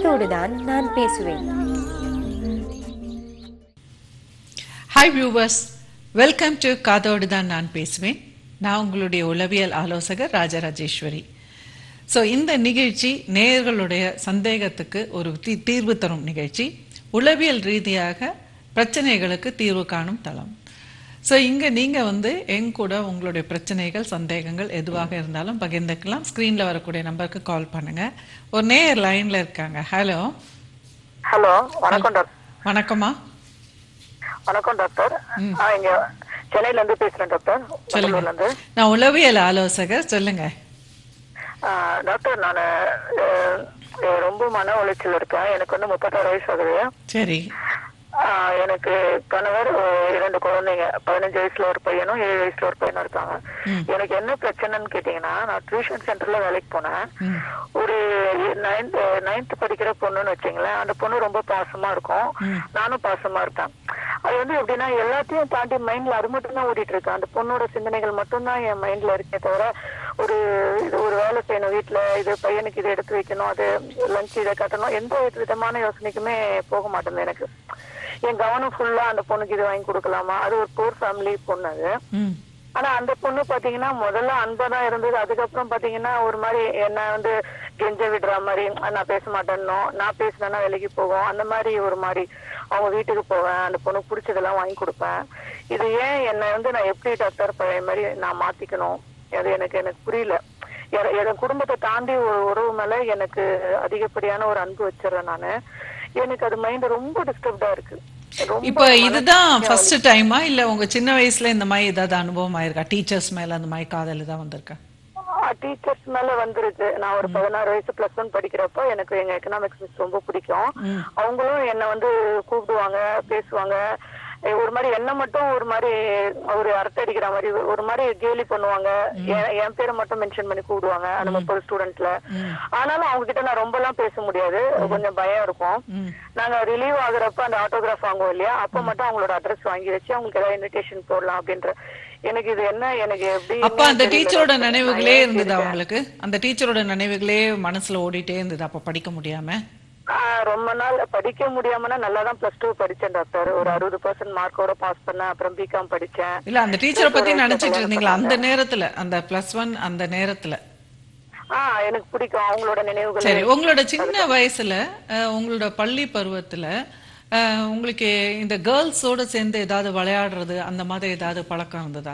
காதோடுதான் நான் பேசுவேன் hi viewers welcome to காதோடு தான் நான் பேசுவேன் நான் உங்களுடைய உளவியல் ஆலோசகர் ராஜராஜேஸ்வரி ஸோ இந்த நிகழ்ச்சி நேயர்களுடைய சந்தேகத்துக்கு ஒரு தீ தீர்வு தரும் நிகழ்ச்சி உளவியல் ரீதியாக பிரச்சனைகளுக்கு தீர்வு காணும் தளம் ஸோ இங்கே நீங்கள் வந்து என் கூட உங்களுடைய பிரச்சனைகள் சந்தேகங்கள் எதுவாக இருந்தாலும் பகிர்ந்துக்கலாம் ஸ்க்ரீனில் வரக்கூடிய நம்பருக்கு கால் பண்ணுங்கள் ஒரு நேயர் லைனில் இருக்காங்க ஹலோ ஹலோ வணக்கம் டாக்டர் வணக்கம்மா வணக்கம் டாக்டர் ஆ, இங்க சென்னையில இருந்து பேசுறேன் டாக்டர் சொல்லுங்க வண்டலூர்ல இருந்து நான் உளவியல் ஆலோசகர் சொல்லுங்க ஆ, டாக்டர் நான் ரொம்ப மன உளைச்சல் இருக்கேன் எனக்கு வந்து முப்பத்தாறு வயசு ஆகுது சரி ஆ, எனக்கு கணவர் ஆ, இரண்டு குழந்தைங்க பதினஞ்சு வயசுல ஒரு பையனும் ஏழு வயசுல ஒரு பையனும் இருக்காங்க எனக்கு என்ன பிரச்சனைன்னு கேட்டீங்கன்னா நான் டியூஷன் சென்டர்ல வேலைக்கு போனேன் ஒரு நைன்த் நைன்த் படிக்கிற பொண்ணுன்னு வச்சுங்களேன் அந்த பொண்ணு ரொம்ப பாசமா இருக்கும் நானும் பாசமா இருப்பேன் அது வந்து எப்படின்னா எல்லாத்தையும் தாண்டி மைண்ட்ல அது மட்டும் தான் ஓடிட்டு இருக்கு அந்த பொண்ணோட சிந்தனைகள் மட்டும்தான் என் மைண்ட்ல இருக்கே தவிர ஒரு இது ஒரு வேலை செய்யணும் வீட்டுல இது பையனுக்கு இதை எடுத்து வைக்கணும் அது லஞ்ச் இதை கட்டணும் எந்த விதமான யோசனைக்குமே போக மாட்டேங்குது எனக்கு என் கவனம் ஃபுல்லா அந்த பொண்ணுக்கு இது வாங்கி கொடுக்கலாமா அது ஒரு போர் ஃபேமிலி பொண்ணு அது ம் ஆனா அந்த பொண்ணு பாத்தீங்கன்னா முதல்ல அன்பா இருந்தது அதுக்கப்புறம் பாத்தீங்கன்னா ஒரு மாதிரி என்ன வந்து கெஞ்ச விடுற மாதிரி நான் பேச மாட்டேன்னோ நான் பேசினேன்னா வேலைக்கு போவோம் அந்த மாதிரி ஒரு மாதிரி அவங்க வீட்டுக்கு போவேன் அந்த பொண்ணுக்கு பிடிச்சதெல்லாம் வாங்கி கொடுப்பேன் இது ஏன் என்னை வந்து நான் எப்படி டாக்டர் பழைய மாதிரி நான் மாத்திக்கணும் அது எனக்கு எனக்கு புரியல எ- என் குடும்பத்தை தாண்டி ஒரு உறவு மேல எனக்கு அதிகப்படியான ஒரு அன்பு வச்சிடறேன் நானு எனக்கு அது மைண்ட் ரொம்ப டிஸ்டர்ப்டா இருக்கு ரொம்ப இப்போ மனசு இதுதான் ஃபர்ஸ்ட் டைமா இல்ல உங்க சின்ன வயசுல இந்த மாதிரி ஏதாவது அனுபவம் ஆயிருக்கா டீச்சர்ஸ் மேல அந்த மாதிரி காதல் தான் வந்திருக்கா டீச்சர்ஸ் மேல வந்துருக்கு நான் ஒரு பதினாறு வயசு பிளஸ் ஒன் படிக்கிறப்ப எனக்கு எங்க எக்கனாமிக்ஸ் மிஸ் ரொம்ப பிடிக்கும் அவங்களும் என்ன வந்து கூப்பிடுவாங்க பேசுவாங்க எ- ஒரு மாதிரி என்ன மட்டும் ஒரு மாதிரி ஒரு அரட்டை அடிக்கிற மாதிரி ஒரு மாதிரி கேலி பண்ணுவாங்க என் என் பேரை மட்டும் மென்ஷன் பண்ணி கூப்பிடுவாங்க அந்த முப்பது ஸ்டூடெண்ட்ல ஆனாலும் அவங்க கிட்ட நான் ரொம்ப எல்லாம் பேச முடியாது கொஞ்சம் பயம் இருக்கும் நாங்க ரிலீவ் ஆகுறப்ப அந்த ஆட்டோகிராஃப் வாங்குவோம் இல்லையா அப்ப மட்டும் அவங்களோட அட்ரஸ் வாங்கி வச்சு அவங்களுக்கு ஏதாவது இன்விடேஷன் போடலாம் அப்படின்ற எனக்கு இது என்ன எனக்கு எப்படி அப்ப அந்த டீச்சரோட நினைவுகளே இருந்தது அவங்களுக்கு அந்த டீச்சரோட நினைவுகளே மனசுல ஓடிட்டே இருந்தது அப்ப படிக்க முடியாம ஆஹ் ரொம்ப நாள் படிக்க முடியாமனா நல்லா தான் பிளஸ் டூ படிச்சேன் டாக்டர் ஒரு அறுபது பர்சன்ட் மார்க்கோட பாஸ் பண்ணேன் அப்புறம் பிகாம் படிச்சேன் இல்ல அந்த டீச்சரை பத்தி நினைச்சிட்டு இருந்தீங்களா அந்த நேரத்துல அந்த பிளஸ் ஒன் அந்த நேரத்துல ஆஹ் எனக்கு பிடிக்கும் அவங்களோட நினைவுகள் சரி உங்களோட சின்ன வயசுல அஹ், உங்களோட பள்ளி பருவத்துல அஹ், உங்களுக்கு இந்த கேர்ள்ஸோட சேர்ந்து ஏதாவது விளையாடுறது அந்த மாதிரி ஏதாவது பழக்கம் இருந்ததா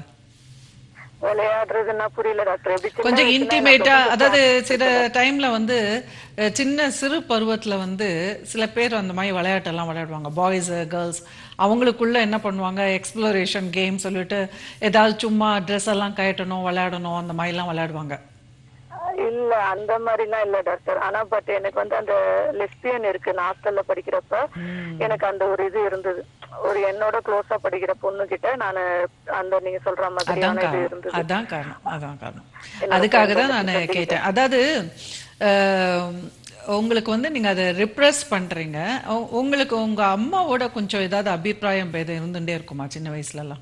விளையாடுறதுன்னா புரியல டாக்டர் எப்படி சின்ன கொஞ்சம் வயசுல இன்டிமேட்டா எனக்கு அதாவது சில டைம்ல வந்து அஹ், சின்ன சிறு பருவத்துல வந்து சில பேர் அந்த மாதிரி விளையாட்டெல்லாம் விளையாடுவாங்க பாய்ஸ் கேர்ள்ஸ் அவங்களுக்குள்ள என்ன பண்ணுவாங்க எக்ஸ்ப்ளோரேஷன் கேம் சொல்லிட்டு ஏதாவது சும்மா ட்ரெஸ் எல்லாம் கயட்டணும் விளையாடணும் அந்த மாதிரிலாம் விளையாடுவாங்க இல்ல அந்த மாதிரிலாம் இல்ல டாக்டர் ஆனா பட் எனக்கு வந்து அந்த லெஸ்பியன் இருக்கு நான் ஹாஸ்டல்ல படிக்கிறப்ப எனக்கு அந்த ஒரு இது இருந்தது ஒரு என்னோட க்ளோஸா படிக்கிற பொண்ணு கிட்ட நான் அந்த நீங்க சொல்ற அதான் மாதிரியான இது காரணம் இருந்தது அதான் காரணம் அதான் காரணம் அதுக்காக தான் நான் கேட்டேன் அதாவது அஹ், உங்களுக்கு வந்து நீங்க அதை ரிப்ரெஸ் பண்றீங்க உ- உங்களுக்கு உங்க அம்மாவோட கொஞ்சம் ஏதாவது அபிப்பிராயம் பேதம் இருந்துட்டே இருக்குமா சின்ன வயசுல எல்லாம்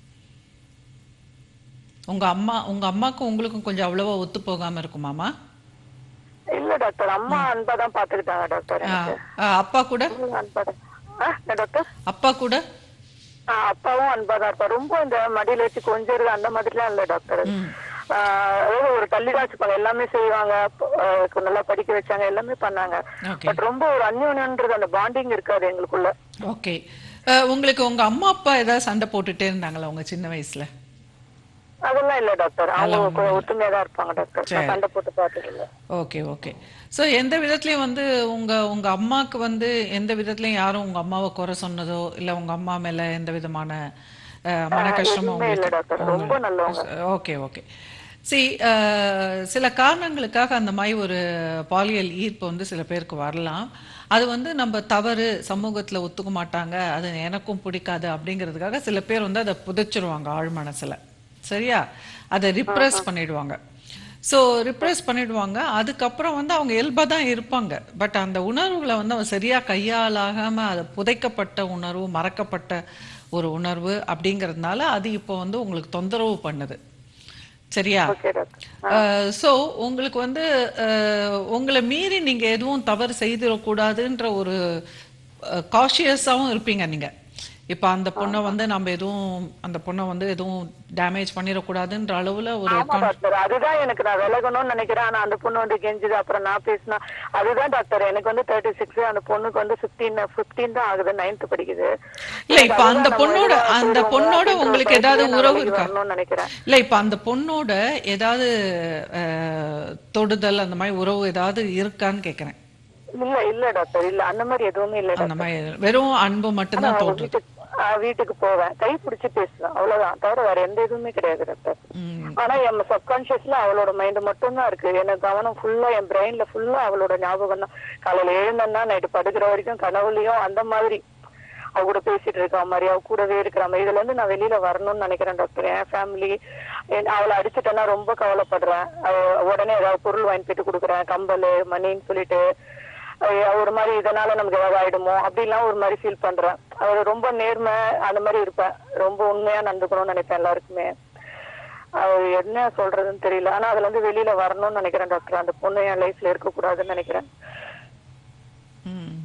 உங்க அம்மா உங்க அம்மாக்கும் உங்களுக்கும் கொஞ்சம் அவ்வளவா ஒத்து போகாம இருக்குமாமா இல்ல டாக்டர் அம்மா அன்பா தான் பாத்துக்கிட்டாங்க டாக்டர் ஆ, எனக்கு ஆ, அப்பா கூட அன்பா தான் ஆ, என்ன டாக்டர் அப்பா கூட ஆ, அப்பாவும் அன்பா தான் இருப்பா ரொம்ப இந்த மடியில வச்சு கொஞ்சிறது அந்த மாதிரிலாம் இல்ல டாக்டர் ஆ, அதாவது ஒரு தள்ளிதான் வச்சுப்பாங்க எல்லாமே செய்வாங்க ஆ, நல்லா படிக்க வச்சாங்க எல்லாமே பண்ணாங்க ஓகே பட் ரொம்ப ஒரு அந்யோன்யன்றது அந்த பாண்டிங் இருக்காது எங்களுக்குள்ள ஓகே உங்களுக்கு உங்க அம்மா அப்பா ஏதாவது சண்டை போட்டுட்டே இருந்தாங்களா உங்க சின்ன வயசுல அதெல்லாம் இல்ல டாக்டர் அவங்க கொ- ஒத்துமையா தான் இருப்பாங்க டாக்டர் நான் சண்டை போட்டு பார்த்தது இல்ல ஓகே ஓகே ஸோ எந்த விதத்துலயும் வந்து உங்க உங்க அம்மாக்கு வந்து எந்த விதத்துலயும் யாரும் உங்க அம்மாவை குறை சொன்னதோ இல்ல உங்க அம்மா மேல எந்த விதமான அஹ், மன கஷ்டமும் எதுவுமே இல்ல டாக்டர் ரொம்ப நல்லவங்க ஓகே ஓகே சி சில காரணங்களுக்காக அந்த மாதிரி ஒரு பாலியல் ஈர்ப்பு வந்து சில பேருக்கு வரலாம் அது வந்து நம்ம தவறு சமூகத்துல ஒத்துக்க மாட்டாங்க அது எனக்கும் பிடிக்காது அப்படிங்கிறதுக்காக சில பேர் வந்து அதை புதைச்சிருவாங்க ஆழ் மனசுல சரியா அதை ரிப்ரெஸ் பண்ணிடுவாங்க ஸோ ரிப்ரெஸ் பண்ணிடுவாங்க அதுக்கப்புறம் வந்து அவங்க இயல்பாக தான் இருப்பாங்க பட் அந்த உணர்வுகளை வந்து அவன் சரியாக கையாளாகாமல் அது புதைக்கப்பட்ட உணர்வு மறக்கப்பட்ட ஒரு உணர்வு அப்படிங்கிறதுனால அது இப்போ வந்து உங்களுக்கு தொந்தரவு பண்ணுது ஓகே டாக்டர் ஸோ உங்களுக்கு வந்து அஹ், உங்களை மீறி நீங்க எதுவும் தவறு செய்திடக்கூடாதுன்ற ஒரு காஷியஸாவும் இருப்பீங்க நீங்க இப்ப அந்த பொண்ணை வந்து நம்ம எதுவும் அந்த பொண்ணை வந்து எதுவும் டேமேஜ் பண்ணிடக்கூடாதுன்ற அளவுல ஒரு ஆமா டாக்டர் அதுதான் எனக்கு நான் விலகணும்னு நினைக்கிறேன் ஆனா அந்த பொண்ணு வந்து கெஞ்சுது அப்புறம் நான் பேசினா அதுதான் டாக்டர் எனக்கு வந்து தேர்ட்டி சிக்ஸ் அந்த பொண்ணுக்கு வந்து பிப்டீன் பிப்டீன் தான் ஆகுது நைன்த் படிக்குது இல்ல இப்ப எனக்கு அந்த அதுதான் பொண்ணோட நம்ம அந்த வெளியில பொண்ணோட போயிடுவோமோ உங்களுக்கு அப்படின்ற ஏதாவது பயத்துல நான் உறவு வெளியில இருக்கா வரணும்னு நினைக்கிறேன் இல்ல இப்ப அந்த பொண்ணோட ஏதாவது அஹ், தொடுதல் அந்த மாதிரி உறவு ஏதாவது இருக்கான்னு கேக்குறேன் இல்ல இல்ல டாக்டர் இல்ல அந்த மாதிரி எதுவுமே இல்ல அந்த மாதிரி வெறும் அன்பு மட்டும்தான் ஆனா, தோன்றுது வீட்டுக்கு ஆ, வீட்டுக்கு போவேன் கை பிடிச்சு பேசுவேன் அவ்வளவுதான் தவிர வேற எந்த இதுவுமே கிடையாது டாக்டர் ம். ஆனா என் சப்கான்சியஸ்ல அவளோட மைண்ட் மட்டும் தான் இருக்கு எனக்கு கவனம் ஃபுல்லா என் பிரெயின்ல ஃபுல்லா அவளோட ஞாபகம் தான் காலையில எழுந்தேன்னா நைட்டு படுக்கிற வரைக்கும் கனவுலயும் அந்த மாதிரி அவ கூட பேசிட்டு இருக்க மாதிரி அவ கூடவே இருக்கிற மாதிரி இதுல இருந்து நான் வெளியில வரணும்னு நினைக்கிறேன் டாக்டர் என் ஃபேமிலி அவளை அடிச்சுட்டேன்னா ரொம்ப கவலைப்படுறேன் அவ உடனே ஏதாவது பொருள் வாங்கி போயிட்டு கொடுக்குறேன் கம்பல் மணின்னு சொல்லிட்டு அஹ் ஒரு மாதிரி இதனால நமக்கு ஏதாவது ஆயிடுமோ அப்படிலாம் ஒரு மாதிரி ஃபீல் பண்றேன் அவர் ரொம்ப நேர்மை அந்த மாதிரி இருப்பேன் ரொம்ப உண்மையா நடந்துக்கணும்னு நினைப்பேன் எல்லாருக்குமே அது என்ன சொல்றதுன்னு தெரியல ஆனா அதுல இருந்து வெளியில வரணும்னு நினைக்கிறேன் டாக்டர் அந்த பொண்ணு என் லைஃப்ல இருக்க கூடாதுன்னு நினைக்கிறேன் ம்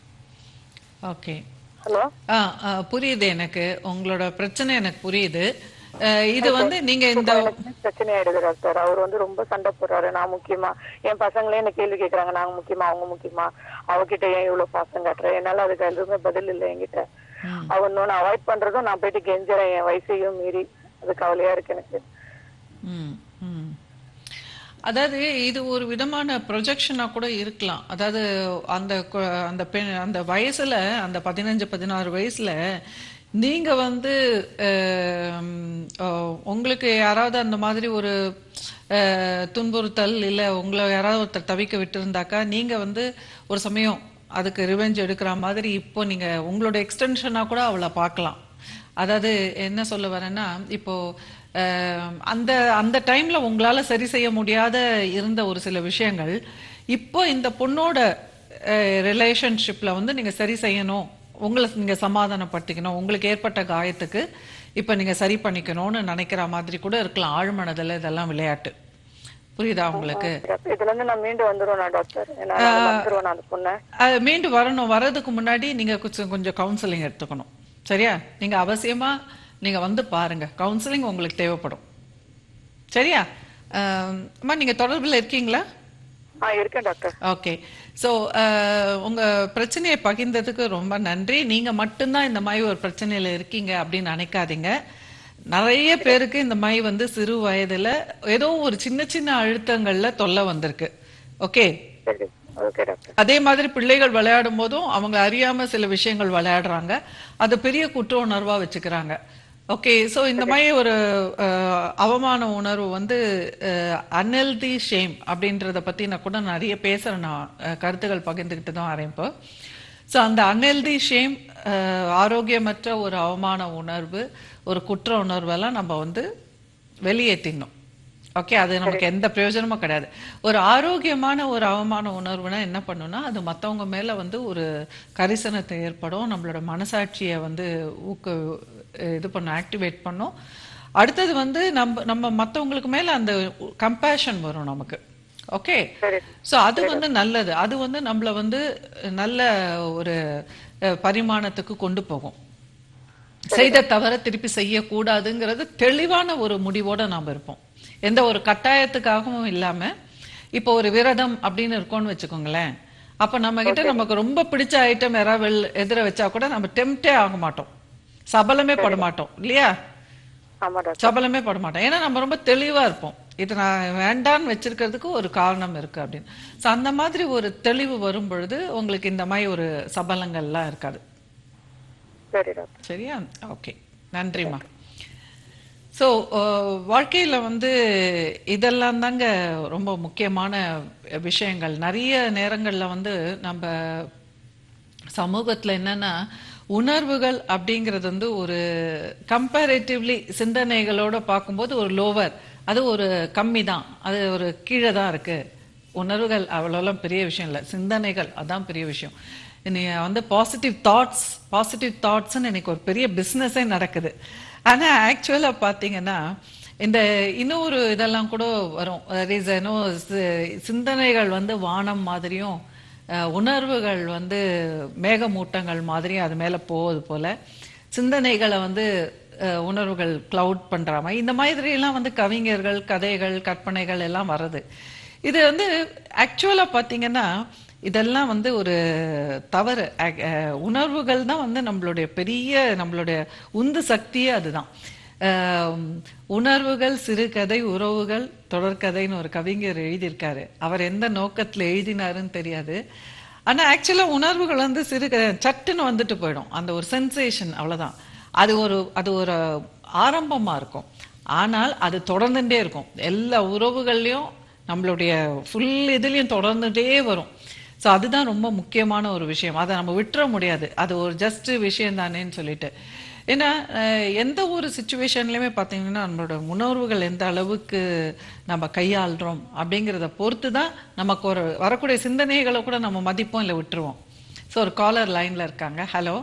ஓகே ஹலோ ஆ ஆ, புரியுது எனக்கு உங்களோட பிரச்சனை எனக்கு புரியுது அஹ், இது வந்து நீங்க இந்த எனக்கு பிரச்சனை ஆயிடுது டாக்டர் அவர் வந்து ரொம்ப சண்டை போடுறாரு நான் முக்கியமா என் பசங்களே என்ன கேள்வி கேக்குறாங்க நாங்க முக்கியமா அவங்க முக்கியமா அவகிட்ட ஏன் இவ்வளவு பாசம் காட்டுறேன் என்னால அதுக்கு எதுவுமே பதில் இல்லை என்கிட்ட அவன் இன்னொன்னு அவாய்ட் பண்றதும் நான் போயிட்டு கெஞ்சுறேன் என் வயசையும் மீறி அது கவலையா இருக்கு எனக்கு ம், ம். அதாவது இது ஒரு விதமான ப்ரொஜெக்ஷனா கூட இருக்கலாம் அதாவது அந்த கு- அந்த பெண் அந்த வயசுல அந்த பதினஞ்சு பதினாறு வயசுல நீங்க வந்து ஆம், அஹ், உங்களுக்கு யாராவது அந்த மாதிரி ஒரு அஹ், துன்புறுத்தல் இல்ல உங்களை யாராவது ஒருத்தர் தவிக்க விட்டுருந்தாக்கா நீங்க வந்து ஒரு சமயம் அதுக்கு ரிவெஞ்ச் எடுக்கிற மாதிரி இப்போ நீங்க உங்களோட எக்ஸ்டென்ஷனா கூட அவளை பார்க்கலாம் அதாவது என்ன சொல்ல வரேன்னா இப்போ அஹ், அந்த அந்த டைம்ல உங்களால சரி செய்ய முடியாத இருந்த ஒரு சில விஷயங்கள் இப்போ இந்த பொண்ணோட ரிலேஷன்ஷிப்ல வந்து நீங்க சரி செய்யணும் உங்களை நீங்க சமாதானப்படுத்திக்கணும் உங்களுக்கு ஏற்பட்ட காயத்துக்கு இப்போ நீங்க சரி பண்ணிக்கணும்னு நினைக்கிற மாதிரி கூட இருக்கலாம் ஆழ்மனதில் இதெல்லாம் விளையாட்டு புரியுதா உங்களுக்கு இதுல இருந்து நான் மீண்டு வந்துருவேனா டாக்டர் என்னால வந்துருவேன் அந்த பொண்ணை அது மீண்டு வரணும் வர்றதுக்கு முன்னாடி நீங்க கொஞ்சம் கொஞ்சம் கவுன்சிலிங் எடுத்துக்கணும் சரியா நீங்க அவசியமா நீங்க வந்து பாருங்க கவுன்சிலிங் உங்களுக்கு தேவைப்படும் சரியா அஹ், அம்மா நீங்க தொடர்புல இருக்கீங்களா ஆ இருக்கேன் டாக்டர் ஓகே ஸோ உங்க பிரச்சனையை பகிர்ந்ததுக்கு ரொம்ப நன்றி நீங்க மட்டும்தான் இந்த மாதிரி ஒரு பிரச்சனையில இருக்கீங்க அப்படின்னு நினைக்காதீங்க நிறைய பேருக்கு இந்த மாதிரி வந்து சிறு வயதுல ஏதோ ஒரு சின்ன சின்ன அழுத்தங்கள்ல தொல்லை வந்திருக்கு ஓகே சரி ஓகே டாக்டர் அதே மாதிரி பிள்ளைகள் விளையாடும் போதும் அவங்க அறியாம சில விஷயங்கள் விளையாடுறாங்க அது பெரிய குற்ற உணர்வா வச்சுக்கிறாங்க ஓகே சோ இந்த மாதிரி ஒரு அஹ், அவமான உணர்வு வந்து அன்ஹெல்தி ஷேம் அப்படின்றத பத்தி நான் கூட நிறைய பேசுறேன் நான் அஹ், கருத்துக்கள் பகிர்ந்துக்கிட்டு தான் வரேன் இப்போ ஸோ அந்த அன்ஹெல்தி ஷேம் ஆரோக்கியமற்ற ஒரு அவமான உணர்வு ஒரு குற்ற உணர்வெல்லாம் நம்ம வந்து வெளியேற்றிடணும் ஓகே அது நமக்கு எந்த பிரயோஜனமும் கிடையாது ஒரு ஆரோக்கியமான ஒரு அவமான உணர்வுனா என்ன பண்ணும்னா அது மத்தவங்க மேல வந்து ஒரு கரிசனத்தை ஏற்படும் நம்மளோட மனசாட்சியை வந்து ஊக்க இது பண்ணும் ஆக்டிவேட் பண்ணும் அடுத்தது வந்து நம்ம நம்ம மத்தவங்களுக்கு மேல அந்த கம்பேஷன் வரும் நமக்கு ஓகே சரி சோ அது வந்து நல்லது அது வந்து நம்மள வந்து நல்ல ஒரு அஹ், பரிமாணத்துக்கு கொண்டு போகும் செய்த தவற திருப்பி செய்யக்கூடாதுங்கிறது தெளிவான ஒரு முடிவோட நாம் இருப்போம் எந்த ஒரு கட்டாயத்துக்காகவும் இல்லாம இப்போ ஒரு விரதம் அப்படின்னு இருக்கோம்னு வச்சுக்கோங்களேன் அப்ப நம்ம கிட்ட நமக்கு ரொம்ப பிடிச்ச ஐட்டம் யாராவது வெள் எதிர வச்சா கூட நம்ம டெம்டே ஆக மாட்டோம் சபலமே பட மாட்டோம் இல்லையா ஆமா டாக்டர் சபலமே பட மாட்டோம் ஏன்னா நம்ம ரொம்ப தெளிவா இருப்போம் இது நான் வேண்டான்னு வச்சிருக்கிறதுக்கு ஒரு காரணம் இருக்கு அப்படின்னு ஸோ அந்த மாதிரி ஒரு தெளிவு வரும் பொழுது உங்களுக்கு இந்த மாதிரி ஒரு சபலங்கள்லாம் இருக்காது சரி டாக்டர் சரியா ஓகே நன்றிம்மா ஸோ வாழ்க்கையில வந்து இதெல்லாம் தாங்க ரொம்ப முக்கியமான விஷயங்கள் நிறைய நேரங்கள்ல வந்து நம்ம சமூகத்துல என்னன்னா உணர்வுகள் அப்படிங்கிறது வந்து ஒரு கம்பேரேட்டிவ்லி சிந்தனைகளோட பார்க்கும்போது ஒரு லோவர் அது ஒரு கம்மி தான் அது ஒரு கீழே தான் இருக்கு உணர்வுகள் அவ்வளோலாம் பெரிய விஷயம் இல்லை சிந்தனைகள் அதான் பெரிய விஷயம் நீ வந்து பாசிட்டிவ் தாட்ஸ் பாசிட்டிவ் தாட்ஸ்ன்னு எனக்கு ஒரு பெரிய பிஸ்னஸே நடக்குது ஆனா ஆக்சுவலாக பார்த்தீங்கன்னா இந்த இன்னொரு இதெல்லாம் கூட வரும் ரீசனோ சிந்தனைகள் வந்து வானம் மாதிரியும் அஹ், உணர்வுகள் வந்து மேகமூட்டங்கள் மாதிரியும் அது மேல போவது போல சிந்தனைகளை வந்து அஹ், உணர்வுகள் கிளவுட் பண்ற மாதிரி இந்த மாதிரி எல்லாம் வந்து கவிஞர்கள் கதைகள் கற்பனைகள் எல்லாம் வருது இது வந்து ஆக்சுவலா பாத்தீங்கன்னா இதெல்லாம் வந்து ஒரு தவறு ac- அஹ், உணர்வுகள் தான் வந்து நம்மளுடைய பெரிய நம்மளுடைய உந்து சக்தியே அதுதான் ஆம், உணர்வுகள் சிறுகதை உறவுகள் தொடர்கதைன்னு ஒரு கவிஞர் எழுதியிருக்காரு அவர் எந்த நோக்கத்துல எழுதினாருன்னு தெரியாது ஆனா ஆக்சுவலா உணர்வுகள் வந்து சிறு சட்டுன்னு வந்துட்டு போயிடும் அந்த ஒரு சென்சேஷன் அவ்வளவுதான் அது ஒரு அது ஒரு ஆரம்பமா இருக்கும் ஆனால் அது தொடர்ந்துட்டே இருக்கும் எல்லா உறவுகள்லயும் நம்மளுடைய ஃபுல் இதுலயும் தொடர்ந்துட்டே வரும் ஸோ அதுதான் ரொம்ப முக்கியமான ஒரு விஷயம் அதை நம்ம விட்டுற முடியாது அது ஒரு ஜஸ்ட் விஷயம் தானேன்னு சொல்லிட்டு ஏன்னா அஹ், எந்த ஒரு சுச்சுவேஷன்லையுமே பார்த்தீங்கன்னா நம்மளோட உணர்வுகள் எந்த அளவுக்கு நம்ம கையாளுறோம் அப்படிங்கிறத பொறுத்து தான் நமக்கு ஒரு வரக்கூடிய சிந்தனைகளை கூட நம்ம மதிப்போம் இல்லை விட்டுருவோம் ஸோ ஒரு காலர் லைன்ல இருக்காங்க ஹலோ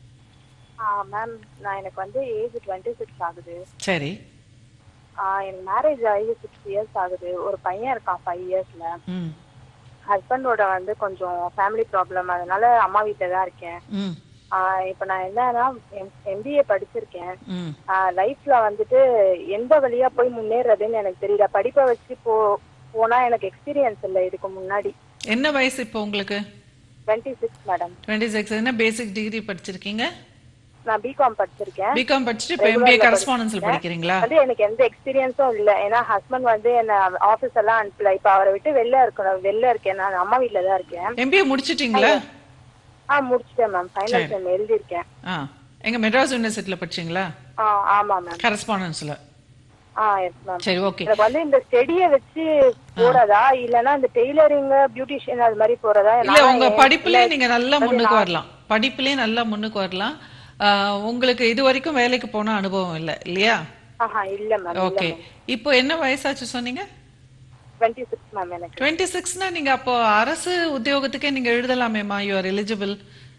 மேம் நான் எனக்கு வந்து ஏஜ் டுவெண்ட்டி சிக்ஸ் ஆகுது சரி ஆ, எனக்கு மேரேஜ் ஆகி சிக்ஸ் இயர்ஸ் ஆகுது ஒரு பையன் இருக்கான் ஃபைவ் இயர்ஸ்ல ம் ஹஸ்பண்டோட வந்து கொஞ்சம் ஃபேமிலி ப்ராப்ளம் அதனால அம்மா வீட்டில் தான் இருக்கேன் ம் ஆ, இப்போ நான் என்னன்னா எம்பிஏ படிச்சிருக்கேன் ம் லைஃப்ல வந்துட்டு எந்த வழியா போய் முன்னேறதுன்னு எனக்கு தெரியல படிப்பை வச்சு போ போனா எனக்கு எக்ஸ்பீரியன்ஸ் இல்லை இதுக்கு முன்னாடி என்ன வயசு இப்போ உங்களுக்கு twenty six madam twenty six என்ன பேசிக் டிகிரி படிச்சிருக்கீங்க நான் பிகாம் படிச்சிருக்கேன் பிகாம் படிச்சுட்டு இப்போ எம்பிஏ கரஸ்பாண்டன்ஸ்ல படிக்கிறீங்களா வந்து எனக்கு எந்த எக்ஸ்பீரியன்ஸும் இல்ல ஏன்னா ஹஸ்பண்ட் வந்து என்ன ஆபீஸ் எல்லாம் அனுப்பல இப்ப அவரை விட்டு வெளில இருக்கணும் வெளில இருக்கேன் நான் அம்மா வீட்ல தான் இருக்கேன் எம்பிஏ முடிச்சிட்டீங்களா ஆ முடிச்சிட்டேன் மேம் ஃபைனல் செம் எழுதியிருக்கேன் ஆ எங்க மெட்ராஸ் யூனிவர்சிட்டியில படிச்சீங்களா ஆ ஆமா மேம் கரஸ்பாண்டன்ஸ்ல ஆ எஸ் மேம் சரி ஓகே எனக்கு வந்து இந்த ஸ்டெடிய வச்சு போறதா இல்லனா இந்த டெய்லரிங் பியூட்டிஷியன் அது மாதிரி போறதா இல்ல நான் உங்க என்- படிப்புலயே நீங்க நல்லா முன்னுக்கு வரலாம் படிப்புலயே நல்லா முன்னுக்கு வரலாம் ஆ, உங்களுக்கு இது வரைக்கும் வேலைக்கு போன அனுபவம் இல்ல இல்லையா ஆஹா இல்ல மேம் ஓகே இப்போ என்ன வயசாச்சு சொன்னீங்க டுவெண்ட்டி சிக்ஸ் மேம் எனக்கு டுவெண்ட்டி சிக்ஸ்னா நீங்க அப்போ அரசு உத்தியோகத்துக்கே நீங்க எழுதலாமேமா யூ ஆர் எலிஜிபிள்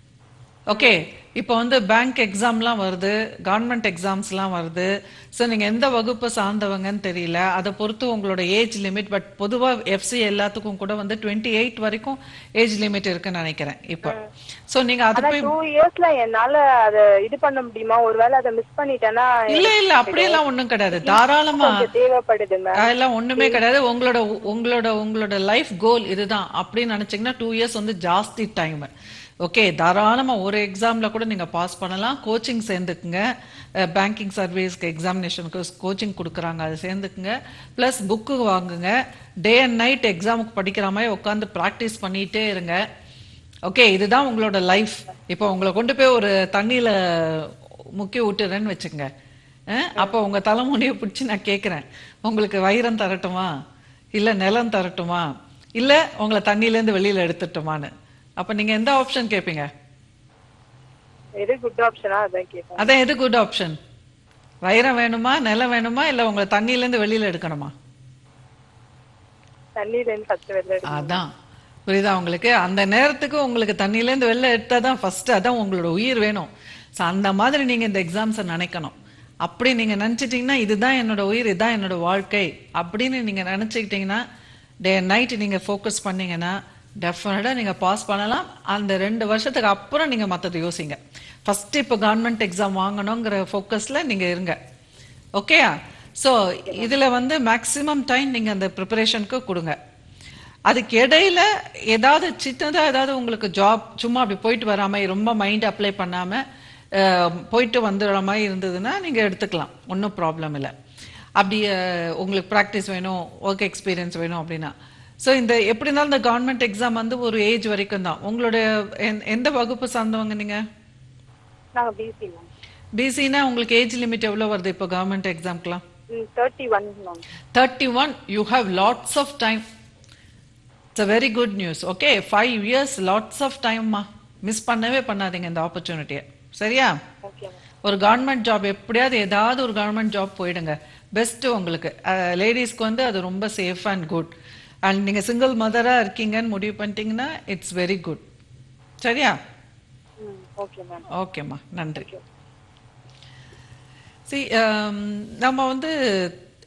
ஓகே இப்போ வந்து பேங்க் எக்ஸாம்லாம் வருது கவர்மெண்ட் எக்ஸாம்ஸ்லாம் வருது ஸோ நீங்கள் எந்த வகுப்பு சார்ந்தவங்கன்னு தெரியல அதை பொறுத்து உங்களோட ஏஜ் லிமிட் பட் பொதுவாக எஃப்சி எல்லாத்துக்கும் கூட வந்து டுவெண்ட்டி எயிட் வரைக்கும் ஏஜ் லிமிட் இருக்குன்னு நினைக்கிறேன் இப்போ ஸோ நீங்கள் அதை ஆனா போய் டூ இயர்ஸ்ல என்னால அத இது பண்ண முடியுமா ஒருவேளை அதை மிஸ் பண்ணிட்டேன்னா இல்ல இல்ல அப்படியெல்லாம் ஒண்ணும் கிடையாது தாராளமா கொஞ்சம் தேவைப்படுது மேம் அதெல்லாம் ஒண்ணுமே கிடையாது உங்களோட உங்களோட உங்களோட லைஃப் கோல் இதுதான் அப்படின்னு நினைச்சீங்கன்னா டூ இயர்ஸ் வந்து ஜாஸ்தி டைம் ஓகே தாராளமா ஒரு எக்ஸாம்ல கூட நீங்க பாஸ் பண்ணலாம் கோச்சிங் சேர்ந்துக்குங்க பேங்கிங் சர்வீஸ்க்கு எக்ஸாமினேஷனுக்கு கோச்சிங் கொடுக்குறாங்க அது சேர்ந்துக்குங்க ப்ளஸ் புக்கு வாங்குங்க டே அண்ட் நைட் எக்ஸாமுக்கு படிக்கிற மாதிரி உட்காந்து ப்ராக்டிஸ் பண்ணிட்டே இருங்க ஓகே இதுதான் உங்களோட லைஃப் இப்போ உங்களை கொண்டு போய் ஒரு தண்ணியில முக்கி விட்டுறேன்னு வச்சுங்க அஹ், அப்போ உங்க தலைமுடியை பிடிச்சி நான் கேட்குறேன் உங்களுக்கு வைரம் தரட்டுமா இல்ல நிலம் தரட்டுமா இல்ல உங்களை தண்ணியிலேருந்து வெளியில எடுத்துட்டுமான்னு அப்ப நீங்க எந்த ஆப்ஷன் கேட்பீங்க எது குட் ஆப்ஷனா அதான் கேட்பேன் அதான் எது குட் ஆப்ஷன் வைரம் வேணுமா நிலம் வேணுமா இல்ல உங்களை தண்ணியிலேருந்து வெளியில எடுக்கணுமா தண்ணியில இருந்து ஃபர்ஸ்ட் வெளில எடுக்கணும். அதான் புரியுதா உங்களுக்கு அந்த நேரத்துக்கு உங்களுக்கு தண்ணியிலேருந்து வெளில எடுத்தா தான் ஃபர்ஸ்ட் அதான் உங்களோட உயிர் வேணும் ஸோ அந்த மாதிரி நீங்க இந்த எக்ஸாம்ஸை நினைக்கணும் அப்படி நீங்க நினைச்சிட்டீங்கன்னா இதுதான் என்னோட உயிர் இதுதான் என்னோட வாழ்க்கை அப்படின்னு நீங்க நினைச்சுக்கிட்டீங்கன்னா டே நைட் நீங்க ஃபோக்கஸ் பண்ணீங்கன்னா டெஃபினட்டாக நீங்க பாஸ் பண்ணலாம் அந்த ரெண்டு வருஷத்துக்கு அப்புறம் நீங்க மற்றது யோசிங்க ஃபர்ஸ்ட் இப்போ கவர்மெண்ட் எக்ஸாம் வாங்கணுங்கிற ஃபோக்கஸ்ல நீங்க இருங்க ஓகேயா ஸோ இதுல வந்து மேக்ஸிமம் டைம் நீங்க அந்த ப்ரிப்பரேஷனுக்கு கொடுங்க அதுக்கு இடையில ஏதாவது சின்னதா ஏதாவது உங்களுக்கு ஜாப் சும்மா அப்படி போயிட்டு வர மாதிரி ரொம்ப மைண்ட் அப்ளை பண்ணாம அஹ், போயிட்டு வந்துடுற மாதிரி இருந்ததுன்னா நீங்க எடுத்துக்கலாம் ஒன்றும் ப்ராப்ளம் இல்லை அப்படி அஹ், உங்களுக்கு ப்ராக்டிஸ் வேணும் ஒர்க் எக்ஸ்பீரியன்ஸ் வேணும் அப்படின்னா ஸோ இந்த எப்படி இருந்தாலும் இந்த கவர்மெண்ட் எக்ஸாம் வந்து ஒரு ஏஜ் வரைக்கும் தான் உங்களுடைய எந்த- எந்த வகுப்பு சார்ந்தவங்க நீங்க நாங்க பிசி மேம் பிசினா உங்களுக்கு ஏஜ் லிமிட் எவ்வளோ வருது இப்போ கவர்மெண்ட் எக்ஸாம்க்குலாம் thirty one ma'am 31 you have lots of time it's a very good news okay five years lots of time மா மிஸ் பண்ணவே பண்ணாதீங்க இந்த ஆப்பர்ச்சுனிட்டியை சரியா ஓகே மேம் ஒரு கவர்மெண்ட் ஜாப் எப்படியாவது ஏதாவது ஒரு கவர்மெண்ட் ஜாப் போயிடுங்க பெஸ்ட் உங்களுக்கு லேடிஸ்க்கு வந்து அது ரொம்ப சேஃப் அண்ட் குட் அண்ட் நீங்க சிங்கிள் மதரா இருக்கீங்கன்னு முடிவு பண்ணிட்டீங்கன்னா இட்ஸ் வெரி குட் சரியா ம் ஓகே மேம் ஓகேம்மா நன்றி சி நம்ம வந்து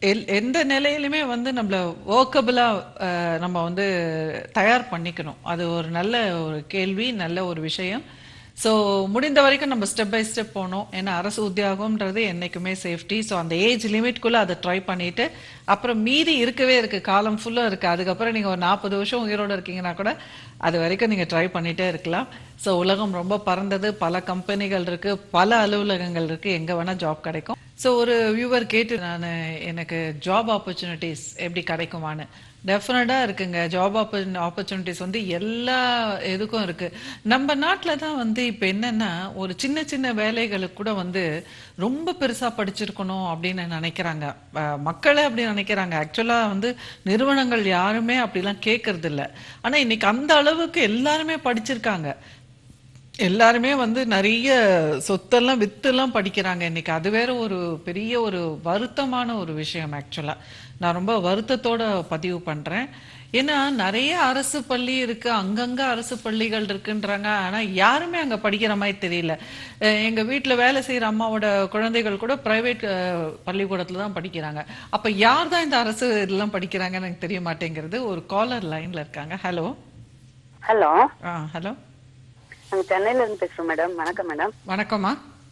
எல்- எந்த நிலையிலுமே வந்து நம்மள ஒர்க்கபிளா நம்ம வந்து தயார் பண்ணிக்கணும் அது ஒரு நல்ல ஒரு கேள்வி நல்ல ஒரு விஷயம் ஸோ முடிந்த வரைக்கும் நம்ம ஸ்டெப் பை ஸ்டெப் போகணும் ஏன்னா அரசு உத்தியோகம்ன்றது என்னைக்குமே சேஃப்டி ஸோ அந்த ஏஜ் லிமிட்குள்ளே அதை ட்ரை பண்ணிட்டு அப்புறம் மீதி இருக்கவே இருக்கு காலம் ஃபுல்லாக இருக்கு அதுக்கப்புறம் நீங்கள் ஒரு நாற்பது வருஷம் உயிரோடு இருக்கீங்கன்னா கூட அது வரைக்கும் நீங்கள் ட்ரை பண்ணிட்டே இருக்கலாம் ஸோ உலகம் ரொம்ப பறந்தது பல கம்பெனிகள் இருக்கு பல அலுவலகங்கள் இருக்கு எங்கே வேணால் ஜாப் கிடைக்கும் ஸோ ஒரு வியூவர் கேட்டு நான் எனக்கு ஜாப் ஆப்பர்ச்சுனிட்டிஸ் எப்படி கிடைக்குமான்னு டெஃபினட்டாக இருக்குங்க ஜாப் ஆப்பர்ச்சுனிட்டிஸ் வந்து எல்லா இதுக்கும் இருக்கு நம்ம நாட்டில் தான் வந்து இப்போ என்னன்னா ஒரு சின்ன சின்ன வேலைகளுக்கு கூட வந்து ரொம்ப பெருசா படிச்சிருக்கணும் அப்படின்னு நினைக்கிறாங்க அஹ் மக்களே அப்படி நினைக்கிறாங்க ஆக்சுவலா வந்து நிறுவனங்கள் யாருமே அப்படிலாம் கேட்கறது இல்ல ஆனா இன்னைக்கு அந்த அளவுக்கு எல்லாருமே படிச்சிருக்காங்க எல்லாருமே வந்து நிறைய சொத்தெல்லாம் வித்துலாம் படிக்கிறாங்க இன்னைக்கு அது வேற ஒரு பெரிய ஒரு வருத்தமான ஒரு விஷயம் ஆக்சுவலா நான் ரொம்ப வருத்தத்தோட பதிவு பண்றேன் ஏன்னா நிறைய அரசு பள்ளி இருக்கு அங்கங்க அரசு பள்ளிகள் இருக்குன்றாங்க ஆனா யாருமே அங்க படிக்கிற மாதிரி தெரியல அஹ் எங்க வீட்டுல வேலை செய்யற அம்மாவோட குழந்தைகள் கூட பிரைவேட் பள்ளிக்கூடத்துல தான் படிக்கிறாங்க அப்ப யார் தான் இந்த அரசு இதெல்லாம் படிக்கிறாங்கன்னு எனக்கு தெரிய மாட்டேங்கிறது ஒரு காலர் லைன்ல இருக்காங்க ஹலோ ஹலோ ஆ ஹலோ நாங்கள் சென்னையில இருந்து பேசுறோம் மேடம் வணக்கம் மேடம் வணக்கம்மா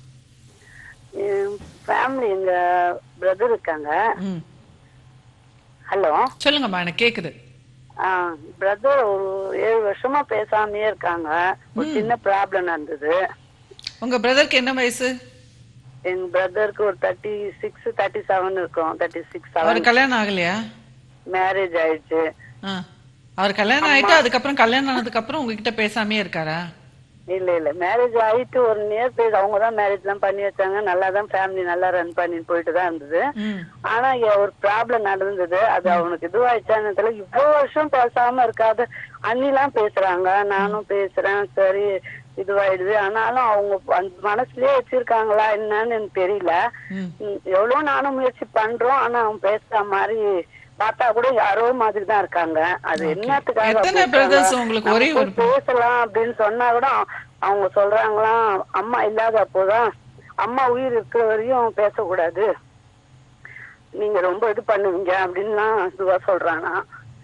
ஃபேமிலி எங்க பிரதர் இருக்காங்க ம் ஹலோ சொல்லுங்கம்மா எனக்கு கேக்குது பிரதர் ஒரு ஏழு வருஷமா பேசாமயே இருக்காங்க ஒரு சின்ன ப்ராப்ளம் நடந்தது உங்க பிரதருக்கு என்ன வயசு எங்க பிரதருக்கு ஒரு தேர்ட்டி சிக்ஸ் தேர்ட்டி செவன் இருக்கும் தேர்ட்டி சிக்ஸ் அவர் செவன் கல்யாணம் ஆகலையா மேரேஜ் ஆயிடுச்சு ஆ. அவர் கல்யாணம் ஆயிட்டு அதுக்கப்புறம் கல்யாணம் ஆனதுக்கு அப்புறம் உங்ககிட்ட பேசாமே இருக்காரா இல்ல இல்ல மேரேஜ் ஆயிட்டு ஒரு நியர் பேஸ் அவங்க தான் மேரேஜ் எல்லாம் பண்ணி வச்சாங்க நல்லா தான் ஃபேமிலி நல்லா ரன் பண்ணி போயிட்டு தான் இருந்தது ம் ஆனா இங்க ஒரு ப்ராப்ளம் நடந்தது அது அவனுக்கு இதுவாயிடுச்சான்னு தெரியல இவ்வளவு வருஷம் பேசாம இருக்காது அண்ணிலாம் பேசுறாங்க நானும் பேசுறேன் சரி இதுவாயிடுது ஆனாலும் அவங்க அந்த மனசுலயே வச்சிருக்காங்களா என்னன்னு எனக்கு தெரியல ம். ம், எவ்வளவு நானும் முயற்சி பண்றோம் ஆனா அவன் பேசுற மாதிரி பார்த்தா கூட யாரோ மாதிரி தான் இருக்காங்க அது என்னத்துக்காக எத்தனை அப்படி இருக்காங்க? brothers உங்களுக்கு ஒரே நம்ம ஒரு போய் பேசலாம் அப்படின்னு சொன்னா கூட அவங்க சொல்றாங்களாம் அம்மா இல்லாத அப்போதான் அம்மா உயிர் இருக்கிற வரையும் பேசக்கூடாது நீங்க ரொம்ப இது பண்ணுவீங்க அப்படின்லாம் இதுவா சொல்றானா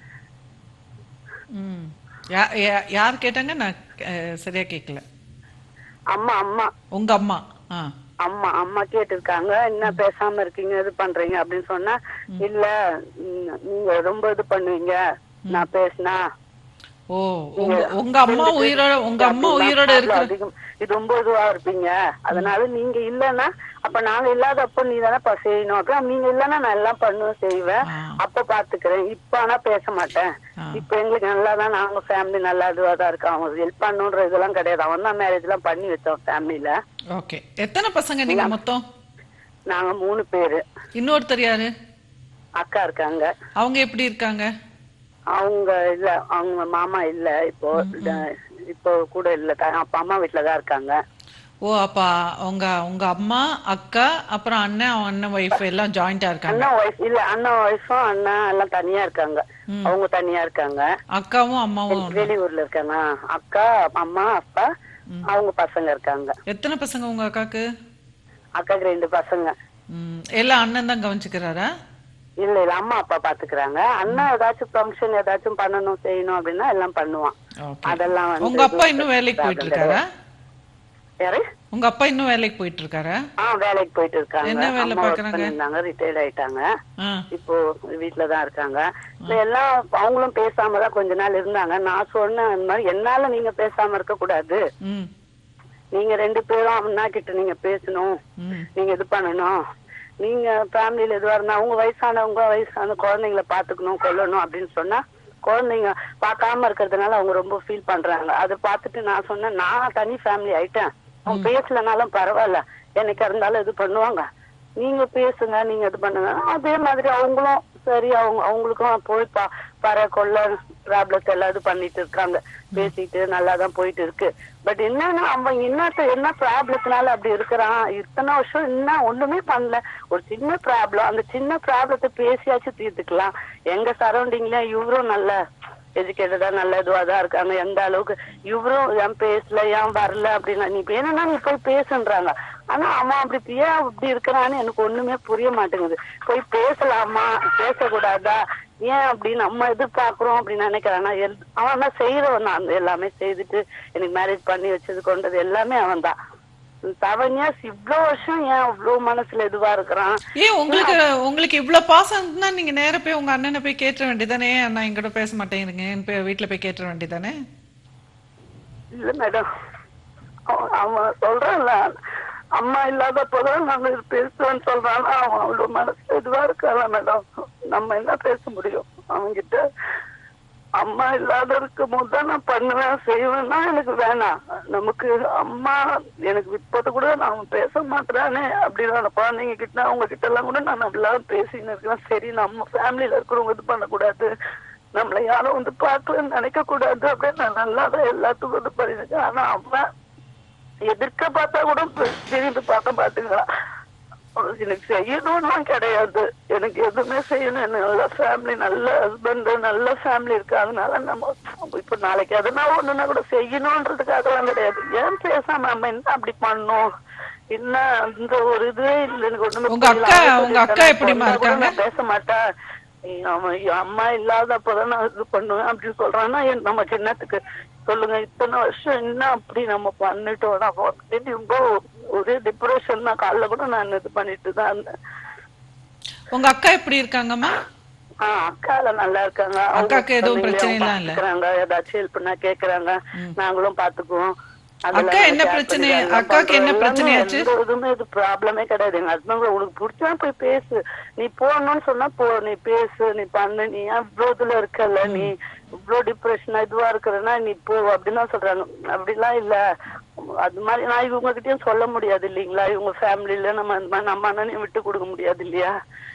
ம் யா- யா- யார் கேட்டாங்க நான் அஹ், சரியா கேட்கல அம்மா அம்மா உங்க அம்மா ஆ அம்மா அம்மா கேட்டிருக்காங்க என்ன பேசாம இருக்கீங்க இது பண்றீங்க அப்படின்னு சொன்னா இல்ல ம், நீங்க ரொம்ப இது பண்ணுவீங்க நான் பேசினா ஓ உங்க உங்க அம்மா உயிரோட உங்க அம்மா உயிரோட இருக்கிற அதிகம் இது ரொம்ப இதுவா இருப்பீங்க அதனால நீங்க இல்லன்னா அப்ப நாங்க இல்லாதப்ப நீ தானே செய்யணும் அப்ப நீங்க இல்லன்னா நான் எல்லாம் பண்ணுவேன் செய்வேன் ஆ. அப்ப பாத்துக்கிறேன் இப்ப ஆனா பேச மாட்டேன் ஆ. இப்ப எங்களுக்கு நல்லா தான் நாங்க ஃபேமிலி நல்லா இதுவா தான் இருக்கோம் அவங்க ஹெல்ப் பண்ணுன்ற இதெல்லாம் கிடையாது அவன் தான் மேரேஜ் எல்லாம் பண்ணி வச்சோம் ஃபேமிலில ஓகே எத்தனை பசங்க நீங்க மொத்தம் நாங்க மூணு பேரு இன்னொருத்தர் யாரு அக்கா இருக்காங்க அவங்க எப்படி இருக்காங்க அவங்க இல்ல அவங்க மாமா இல்ல இப்போ இப்போ கூட இல்ல த- அப்பா அம்மா வீட்டுல தான் இருக்காங்க ஓ அப்ப உங்க உங்க அம்மா அக்கா அப்புறம் அண்ணன் அவன் அண்ணன் ஒய்ஃப் எல்லாம் ஜாயிண்டா இருக்காங்க அண்ணா ஒய்ஃப் இல்ல அண்ணா ஒய்ஃபும் அண்ணா எல்லாம் தனியா இருக்காங்க அவங்க தனியா இருக்காங்க அக்காவும் அம்மாவும் வெளியூர்ல இருக்காங்க அக்கா அம்மா அப்பா அவங்க பசங்க இருக்காங்க எத்தனை பசங்க உங்க அக்காக்கு அக்காக்கு ரெண்டு பசங்க ம், எல்லாம் அண்ணன் தான் கவனிச்சுக்கிறாரா இல்ல இல்ல அம்மா அப்பா பாத்துக்கிறாங்க அண்ணா ஏதாச்சும் ஃபங்க்ஷன் ஏதாச்சும் பண்ணணும் செய்யணும் அப்படின்னா எல்லாம் பண்ணுவான் ஓகே அதெல்லாம் வந்து உங்க அப்பா இன்னும் வேலைக்கு போயிட்டு இருக்காரா யாரு உங்க அப்பா இன்னும் வேலைக்கு போயிட்டு இருக்காரா ஆ வேலைக்கு போயிட்டு இருக்காங்க என்ன வேலை அம்மா work பார்க்கறாங்க? பண்ணியிருந்தாங்க ரிட்டையர்ட் ஆயிட்டாங்க ஆ இப்போ வீட்டுல தான் இருக்காங்க இப்ப எல்லாம் அவங்களும் பேசாம தான் கொஞ்ச நாள் இருந்தாங்க நான் சொன்னேன் இந்த மாதிரி என்னால நீங்க பேசாம இருக்க கூடாது ம் நீங்க ரெண்டு பேரும் அண்ணா கிட்ட நீங்க பேசணும் ம் நீங்க இது பண்ணணும் நீங்க ஃபேமிலியில எதுவா இருந்தா அவங்க வயசானவங்க வயசான குழந்தைங்கள பாத்துக்கணும் கொல்லணும் அப்படின்னு சொன்னா குழந்தைங்க பார்க்காம இருக்கிறதுனால அவங்க ரொம்ப ஃபீல் பண்றாங்க அதை பார்த்துட்டு நான் சொன்னேன் நான் தனி ஃபேமிலி ஆயிட்டேன் அவங்க பேசலனாலும் பரவாயில்ல என்னைக்கா இருந்தாலும் இது பண்ணுவாங்க நீங்க பேசுங்க நீங்க இது பண்ணுங்க அதே மாதிரி அவங்களும் சரி அவங்க அவங்களுக்கும் போய் பா பற கொள்ள ப்ராப்ளத்தை எல்லாம் இது பண்ணிட்டு இருக்காங்க பேசிட்டு நல்லா தான் போயிட்டு இருக்கு பட் என்னன்னா அவன் என்னத்த என்ன ப்ராப்ளத்தினால அப்படி இருக்கிறான் இத்தனை வருஷம் என்ன ஒண்ணுமே பண்ணல ஒரு சின்ன ப்ராப்ளம் அந்த சின்ன ப்ராப்ளத்தை பேசியாச்சும் தீர்த்துக்கலாம் எங்க சரௌண்டிங்ல இவரும் நல்ல எஜுகேட்டடா நல்ல இதுவா தான் இருக்காங்க எந்த அளவுக்கு இவரும் ஏன் பேசல ஏன் வரல அப்படின்னா நீ வேணும்னா நீ போய் பேசுன்றாங்க ஆனா அவன் அப்படி ஏன் அப்படி இருக்கிறான்னு எனக்கு ஒண்ணுமே புரிய மாட்டேங்குது போய் பேசலாமா பேசக்கூடாதா ஏன் அப்படி நம்ம எதிர்பார்க்கிறோம் அப்படின்னு நினைக்கிறானா எல்- அவன் தான் செய்யறவன் தான் எல்லாமே செய்துட்டு எனக்கு மேரேஜ் பண்ணி வச்சது கொண்டது எல்லாமே அவன் தான் செவன் இயர்ஸ் இவ்வளோ வருஷம் ஏன் அவ்வளோ மனசுல இதுவா இருக்கிறான் ஏன் உங்களுக்கு உங்களுக்கு இவ்வளவு பாசம் இருந்தா நீங்க நேரா போய் உங்க அண்ணனை போய் கேட்டுற வேண்டியதானே அண்ணா என்கிட்ட பேச மாட்டேங்கிறீங்க என் போய் வீட்டுல போய் கேட்டுற வேண்டியதானே இல்ல மேடம் அவன் அவன் சொல்றான்ல அம்மா இல்லாத போதும் நாங்க இது பேசுவேன்னு சொல்றான் அவன் அவ்வளவு மனசு இதுவா இருக்கால மேடம் நம்ம என்ன பேச முடியும் அவன்கிட்ட அம்மா இல்லாத இருக்கும் போது தான் நான் பண்ணுவேன் செய்வேன்னா எனக்கு வேணாம் நமக்கு அம்மா எனக்கு இப்போது கூட நான் பேச மாட்டேறானே அப்படின்னு அந்த குழந்தைங்க கிட்ட அவங்க கிட்ட எல்லாம் கூட நான் நல்லா பேசின்னு இருக்கிறேன் சரி நம்ம ஃபேமிலியில இருக்கிறவங்க இது பண்ணக்கூடாது நம்மள யாரும் வந்து பார்க்கலன்னு நினைக்க கூடாது அப்படின்னு நான் நல்லா தான் எல்லாத்துக்கும் இது பண்ணிருக்கேன் ஆனா அவன் எதிர்க்க பார்த்தா கூட திரும்பி பார்க்க மாட்டேங்கிறான் எனக்கு செய்யணும்லாம் கிடையாது எனக்கு எதுவுமே செய்யணும் எனக்கு நல்ல ஃபேமிலி நல்ல ஹஸ்பண்ட் நல்ல ஃபேமிலி இருக்கு அதனால நம்ம இப்ப நாளைக்கு எதனா ஒண்ணுன்னா கூட செய்யணும்ன்றதுக்காகலாம் கிடையாது ஏன் பேசாம நம்ம என்ன அப்படி பண்ணோம் என்ன அந்த ஒரு இதுவே இல்லை எனக்கு ஒண்ணுமே உங்க புரியல. அக்கா- அவன் உங்க அக்கா சொல்லிட்டான், எப்படிம்மா சொன்னா கூட இருக்காங்க? நான் பேச மாட்டேன் ஏய், அவன் என் அம்மா இல்லாதப்பதான் நான் இது பண்ணுவேன் அப்படின்னு சொல்றான்னா என் நமக்கு என்னத்துக்கு சொல்லுங்க இத்தனை வருஷம் என்ன அப்படி நம்ம பண்ணிட்டோம் நான் அப்படின்னு ரொம்ப ஒரே டிப்ரெஷன் தான் காலைல கூட நான் இது பண்ணிட்டு தான் இருந்தேன் உங்க அக்கா எப்படி இருக்காங்கம்மா ஆஹ் அக்கா எல்லாம் நல்லா இருக்காங்க அவங்க அக்காக்கு எதுவும் குழந்தைங்கள பிரச்சனை அவங்க எல்லாம் இல்ல? பாத்துக்கறாங்க ஏதாச்சும் ஹெல்ப்னா கேக்குறாங்க நாங்களும் பாத்துக்குவோம் அதெல்லாம் அக்கா என்ன care பிரச்சனை? பண்ணி அதெல்லாம் அக்காக்கு என்ன பண்றோம். பிரச்சனையாச்சு? எந்த இதுவுமே இது ப்ராப்ளமே கிடையாது எங்க ஹஸ்பண்ட் உனக்கு பிடிச்சா போய் பேசு நீ போகணும்னு சொன்னா போ நீ பேசு நீ பண்ணு நீ ஏன் இவ்வளவு இதுல இருக்கல நீ இவ்வளவு டிப்ரெஷனா இதுவா இருக்கிறன்னா நீ போ அப்படின்னு தான் சொல்றாங்க அப்படிலாம் இல்ல அது மாதிரி நான் இவங்க கிட்டயும் சொல்ல முடியாது இல்லைங்களா இவங்க ஃபேமிலில நம்ம இந்த மாதிரி நம்ம அண்ணனையும் விட்டு கொடுக்க முடியாது இல்லையா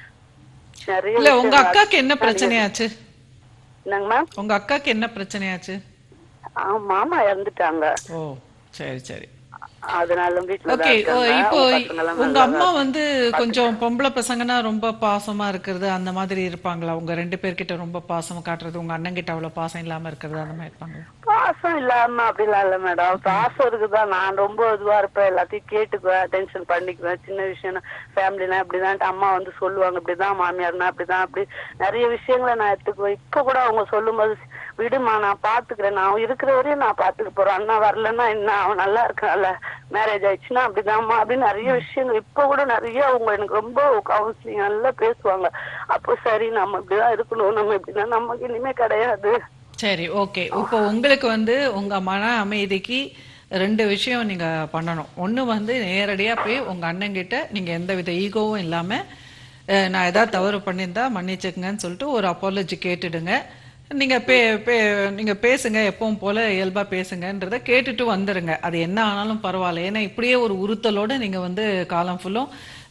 நிறைய இல்ல உங்க விஷயம் அக்காக்கு என்ன பிரச்சனையாச்சு என்னங்க மேம் உங்க அக்காக்கு என்ன பிரச்சனையாச்சு ஆ மாமா இறந்துட்டாங்க ஓ சரி சரி அதனால வீட்டுல ஓகே இப்போ உங்க அம்மா வந்து கொஞ்சம் பொம்பளை பசங்கன்னா ரொம்ப பாசமா இருக்கிறது அந்த மாதிரி இருப்பாங்களா உங்க ரெண்டு பேர்கிட்ட ரொம்ப பாசம் காட்டுறது உங்க அண்ணன் கிட்ட அவ்வளவு பாசம் இல்லாம இருக்கிறது அந்த மாதிரி இருப்பாங்களா பாசம் இல்லாம அப்படிலாம் இல்ல மேடம் பாசம் இருக்குதான் நான் ரொம்ப இதுவா இருப்பேன் எல்லாத்தையும் கேட்டுக்குவேன் டென்ஷன் பண்ணிக்குவேன் சின்ன விஷயம் ஃபேமிலினா இப்படிதான் அம்மா வந்து சொல்லுவாங்க இப்படிதான் மாமியார்னா அப்படிதான் அப்படி நிறைய விஷயங்களை நான் எடுத்துக்குவேன் இப்ப கூட அவங்க சொல்லும்போது விடுமா நான் பாத்துக்கிறேன் நான் இருக்கிற வரையும் நான் பாத்துக்க போறேன் அண்ணா வரலன்னா என்ன அவன் நல்லா இருக்கான்ல மேரேஜ் ஆயிடுச்சுன்னா அப்படிதாம்மா அப்படின்னு நிறைய விஷயங்கள் இப்ப கூட நிறைய அவங்க எனக்கு ரொம்ப கவுன்சிலிங் நல்லா பேசுவாங்க அப்போ சரி நம்ம இப்படிதான் இருக்கணும் நம்ம இப்படின்னா நமக்கு இனிமே கிடையாது சரி ஓகே இப்போ உங்களுக்கு வந்து உங்க மன அமைதிக்கு ரெண்டு விஷயம் நீங்க பண்ணணும் ஒண்ணு வந்து நேரடியா போய் உங்க அண்ணன் கிட்ட நீங்க எந்த வித ஈகோவும் இல்லாம அஹ், நான் ஏதாவது தவறு பண்ணியிருந்தா மன்னிச்சுக்கங்கன்னு சொல்லிட்டு ஒரு அப்பாலஜி கேட்டுடுங்க நீங்க பே பே நீங்க பேசுங்க எப்பவும் போல இயல்பா பேசுங்கன்றத கேட்டுட்டு வந்துருங்க அது என்ன ஆனாலும் பரவாயில்ல ஏன்னா இப்படியே ஒரு உறுத்தலோட நீங்க வந்து காலம் ஃபுல்லும்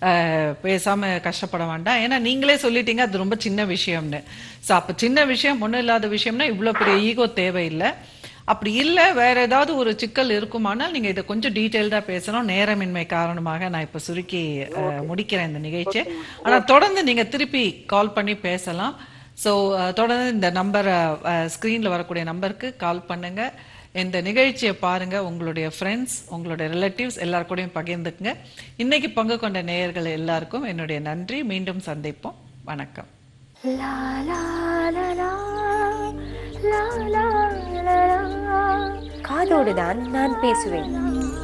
பேசாம கஷ்டப்பட வேண்டாம் ஏன்னா நீங்களே சொல்லிட்டீங்க அது ரொம்ப சின்ன விஷயம்னு ஸோ அப்போ சின்ன விஷயம் ஒன்றும் இல்லாத விஷயம்னா இவ்வளோ பெரிய ஈகோ தேவையில்லை அப்படி இல்லை வேற ஏதாவது ஒரு சிக்கல் இருக்குமானால் நீங்க இதை கொஞ்சம் டீட்டெயில்டா பேசணும் நேரமின்மை காரணமாக நான் இப்ப சுருக்கி அஹ், முடிக்கிறேன் இந்த நிகழ்ச்சியை ஆனா தொடர்ந்து நீங்க திருப்பி கால் பண்ணி பேசலாம் ஸோ தொடர்ந்து இந்த நம்பர் ஸ்க்ரீன்ல வரக்கூடிய நம்பருக்கு கால் பண்ணுங்க இந்த நிகழ்ச்சியை பாருங்க உங்களுடைய ஃப்ரெண்ட்ஸ் உங்களுடைய ரிலேட்டிவ்ஸ் எல்லார் கூடயும் பகிர்ந்துக்குங்க இன்னைக்கு பங்கு கொண்ட நேயர்கள் எல்லாருக்கும் என்னுடைய நன்றி மீண்டும் சந்திப்போம் வணக்கம் லா லா லா லா, லா லா லா லா. காதோடுதான் நான் பேசுவேன்